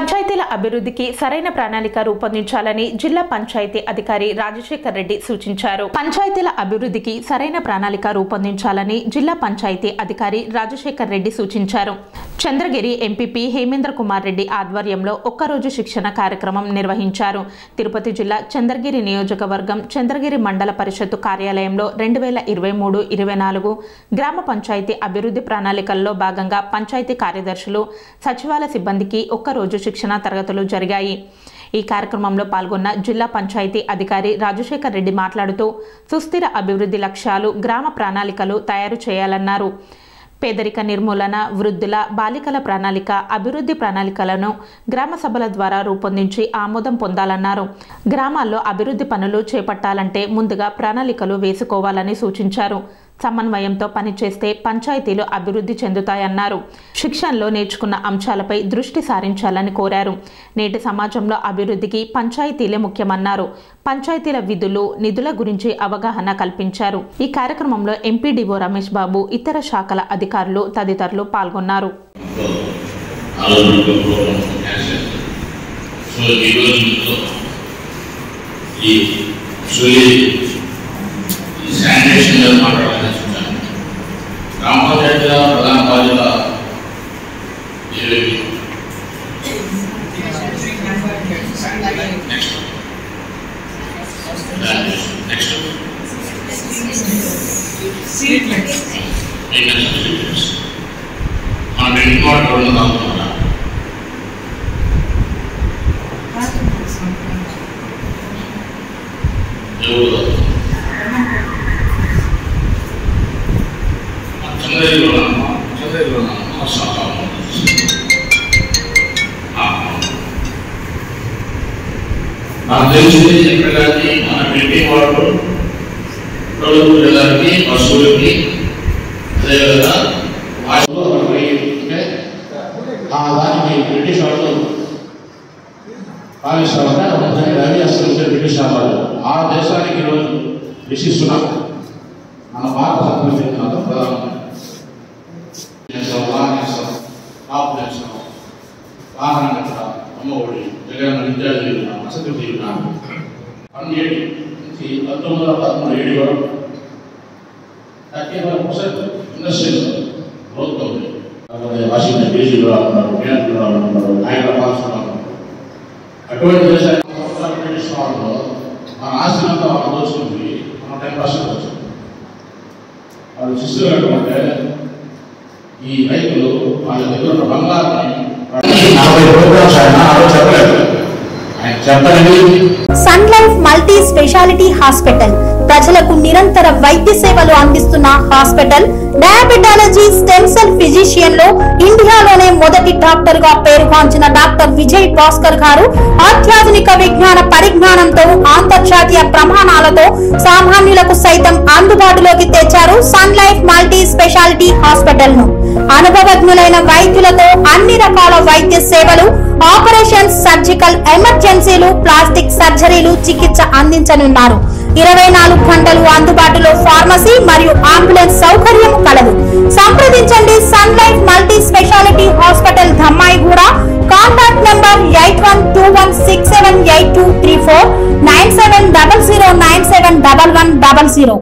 పంచాయతీల అభివృద్ధికి సరైన ప్రణాళిక రూపొందించాలని జిల్లా పంచాయతీ అధికారి రాజశేఖర్ రెడ్డి సూచించారు పంచాయతీల అభివృద్ధికి సరైన ప్రణాళిక రూపొందించాలని జిల్లా పంచాయతీ అధికారి రాజశేఖర్ రెడ్డి సూచించారు చంద్రగిరి ఎంపీపీ హేమేంద్ర కుమార్ రెడ్డి ఆధ్వర్యంలో ఒక్కరోజు శిక్షణ కార్యక్రమం నిర్వహించారు తిరుపతి జిల్లా చంద్రగిరి నియోజకవర్గం చంద్రగిరి మండల పరిషత్తు కార్యాలయంలో రెండు వేల ఇరవై మూడు ఇరవై నాలుగు గ్రామ పంచాయతీ అభివృద్ధి ప్రణాళికల్లో భాగంగా పంచాయతీ కార్యదర్శులు సచివాలయ సిబ్బందికి ఒక్కరోజు శిక్షణ తరగతులు జరిగాయి ఈ కార్యక్రమంలో పాల్గొన్న జిల్లా పంచాయతీ అధికారి రాజశేఖర్ రెడ్డి మాట్లాడుతూ సుస్థిర అభివృద్ధి లక్ష్యాలు గ్రామ ప్రణాళికలు తయారు చేయాలన్నారు పేదరిక నిర్మూలన వృద్ధుల బాలికల ప్రణాళిక అభివృద్ధి ప్రణాళికలను గ్రామ సభల ద్వారా రూపొందించి ఆమోదం పొందాలన్నారు గ్రామాల్లో అభివృద్ధి పనులు చేపట్టాలంటే ముందుగా ప్రణాళికలు వేసుకోవాలని సూచించారు సమన్వయంతో పనిచేస్తే పంచాయతీలు అభివృద్ధి చెందుతాయన్నారు శిక్షణలో నేర్చుకున్న అంశాలపై దృష్టి సారించాలని కోరారు నేటి సమాజంలో అభివృద్ధికి పంచాయతీలే ముఖ్యమన్నారు పంచాయతీల విధులు నిధుల గురించి అవగాహన కల్పించారు ఈ కార్యక్రమంలో ఎంపీడీఓ రమేష్ బాబు ఇతర శాఖల అధికారులు తదితరులు పాల్గొన్నారు ఆలోచనలో ప్రోగ్రామ్స్ క్యాష్ చేస్తారు సో ఈ రోజుల్లో ఈ యాక్చువల్లీ ఈ శానిటేషన్ మీద మాట్లాడాలని చూశాను గ్రామ పంచాయతీల ప్రధాన బాధ్యత ఏవేవి నెక్స్ట్ నెక్స్ట్ మెయింటెనెన్స్ మన డ్రింకింగ్ వాటర్ రెండు తాగుతున్నారా ఎవరు తాగుతున్నారు? ఆ చంద్రగిరిలో ఉన్నామా? చంద్రగిరిలో ఉన్నామా? వర్షాకాలం ఉంది. ఆ. నాకు తెలిసింది ఎక్కడ కానీ మన డ్రింకింగ్ వాటర్ ప్రభుత్వ ప్రజలకి పశువులకి అదేవిధంగా వాటిలో అంటే ఆ దానికి బ్రిటిష్ వాళ్ళు పాలిస్తామంటే అది అసలు బ్రిటిష్ వాళ్ళు ఆ దేశానికి ఈరోజు విశిస్తున్నారు మన భారత సంస్కృతి మాత్రం ప్రధానమంత్రి చేస్తాం, వాహనం చేస్తాం, కాపు చేస్తాం, వాహనం కట్టడం, అమ్మ ఒడి జగన్ విద్యార్థి దీవెన, వసతి దీవెన పన్నెండు నుంచి పంతొమ్మిది వందల పదమూడు ఏడు వరకు thirty five percent industries growth ఉంది కాకపోతే వాషింగ్టన్ డీసీలో ఉన్నారు న్యూయార్క్లో ఉన్నారు నైగ్రా ఫాల్స్లో ఉన్నారు అటువంటి దేశాలు బ్రిటిష్ వాళ్ళు మన ఆస్తిని అంతా వాళ్ళు దోచుకుంది మనం టెన్ పర్సెంట్ వచ్చింది వాళ్ళు శిస్తులు అంటే ఈ రైతులు వాళ్ళ దగ్గర ఉన్న బంగారాన్ని నలభై ప్రోగ్రామ్స్ ఆయన ఆ రోజు చెప్పలేదు ఆయన చెప్పలేదు Sun Life multi speciality hospital ప్రజలకు నిరంతర వైద్య సేవలు అందిస్తున్న hospital diabetology stem cell physician లో ఇండియాలోనే మొదటి డాక్టర్ గా పేరుగాంచిన డాక్టర్ విజయ్ భాస్కర్ గారు అత్యాధునిక విజ్ఞాన పరిజ్ఞానంతో అంతర్జాతీయ ప్రమాణాలతో సామాన్యులకు సైతం అందుబాటులోకి తెచ్చారు Sun Life multi speciality hospital ను అనుభవజ్ఞులైన వైద్యులతో అన్ని రకాల వైద్య సేవలు ఆపరేషన్స్ సర్జికల్ ఎమర్జెన్సీలు ప్లాస్టిక్ సర్జరీలు చికిత్స అందించనున్నారు ఇరవై నాలుగు గంటలు అందుబాటులో ఫార్మసీ మరియు అంబులెన్స్ సౌకర్యం కలదు సంప్రదించండి Sun Life multi speciality hospital Dammaiguda contact number eight one two one six seven eight two three four nine seven double zero nine seven double one double zero